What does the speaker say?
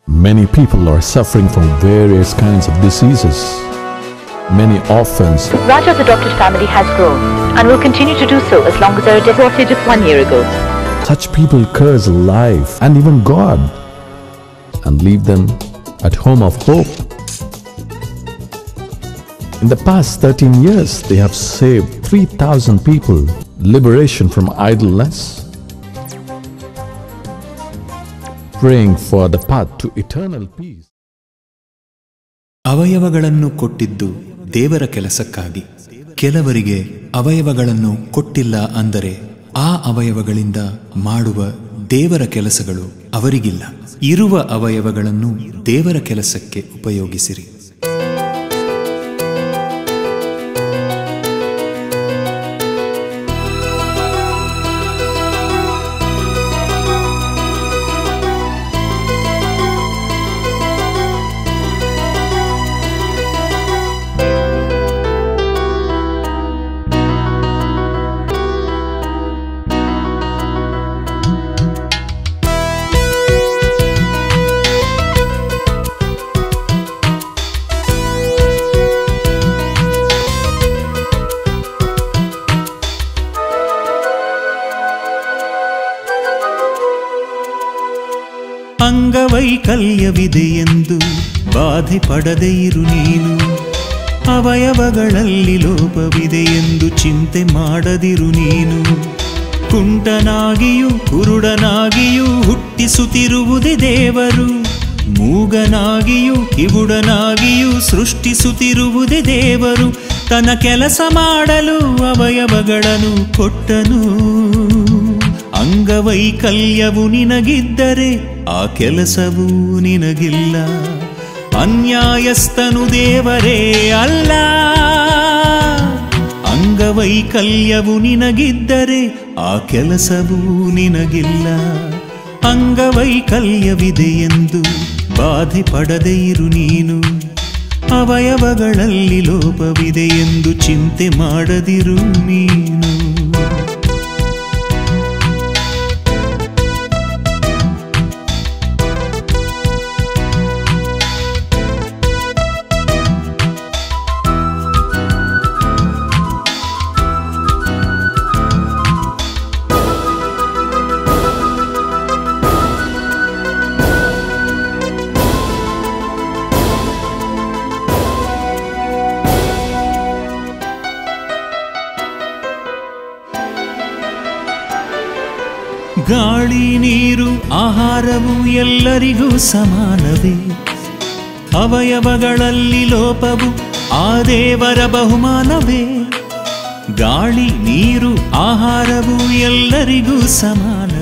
Many people are suffering from various kinds of diseases. Many orphans Raja's adopted family has grown and will continue to do so as long as there are deaths just one year ago. Such people curse life and even God and leave them at home of hope. In the past 13 years, they have saved 3,000 people liberation from idleness, praying for the path to eternal peace. ಅವಯವಗಳನ್ನು ಕೊಟ್ಟಿದ್ದು ದೇವರ ಕೆಲಸಕ್ಕಾಗಿ ಕೆಲವರಿಗೆ ಅವಯವಗಳನ್ನು ಕೊಟ್ಟಿಲ್ಲ ಅಂದರೆ ಆ ಅವಯವಗಳಿಂದ ಮಾಡುವ ದೇವರ ಕೆಲಸಗಳು ಅವರಿಗಿಲ್ಲ ಇರುವ ಅವಯವಗಳನ್ನು ದೇವರ ಕೆಲಸಕ್ಕೆ ಉಪಯೋಗಿಸಿರಿ ಅಂಗವೈಕಲ್ಯವಿದೆ ಎಂದು ಬಾಧೆ ಪಡದೆ ಇರು ನೀನು ಅವಯವಗಳಲ್ಲಿ ಲೋಪವಿದೆ ಎಂದು ಚಿಂತೆ ಮಾಡದಿರು ನೀನು ಕುಂಟನಾಗಿಯೂ ಕುರುಡನಾಗಿಯೂ ಹುಟ್ಟಿಸುತ್ತಿರುವುದೇ ದೇವರು ಮೂಗನಾಗಿಯೂ ಕಿವುಡನಾಗಿಯೂ ಸೃಷ್ಟಿಸುತ್ತಿರುವುದೇ ದೇವರು ತನ್ನ ಕೆಲಸ ಮಾಡಲು ಅವಯವಗಳನ್ನು ಕೊಟ್ಟನು ಅಂಗವೈಕಲ್ಯವು ನಿನಗಿದ್ದರೆ ಆ ಕೆಲಸವೂ ನಿನಗಿಲ್ಲ ಅನ್ಯಾಯಸ್ಥನು ದೇವರೇ ಅಲ್ಲ ಅಂಗವೈಕಲ್ಯವು ನಿನಗಿದ್ದರೆ ಆ ಕೆಲಸವೂ ನಿನಗಿಲ್ಲ ಅಂಗವೈಕಲ್ಯವಿದೆ ಎಂದು ಬಾಧೆ ಪಡದೆ ಇರು ನೀನು ಅವಯವಗಳಲ್ಲಿ ಲೋಪವಿದೆ ಎಂದು ಚಿಂತೆ ಮಾಡದಿರು ನೀನು ಗಾಳಿ ನೀರು ಆಹಾರವು ಎಲ್ಲರಿಗೂ ಸಮಾನವೇ ಅವಯವಗಳಲ್ಲಿ ಲೋಪವು ಆ ದೇವರ ಬಹುಮಾನವೇ ಗಾಳಿ ನೀರು ಆಹಾರವು ಎಲ್ಲರಿಗೂ ಸಮಾನ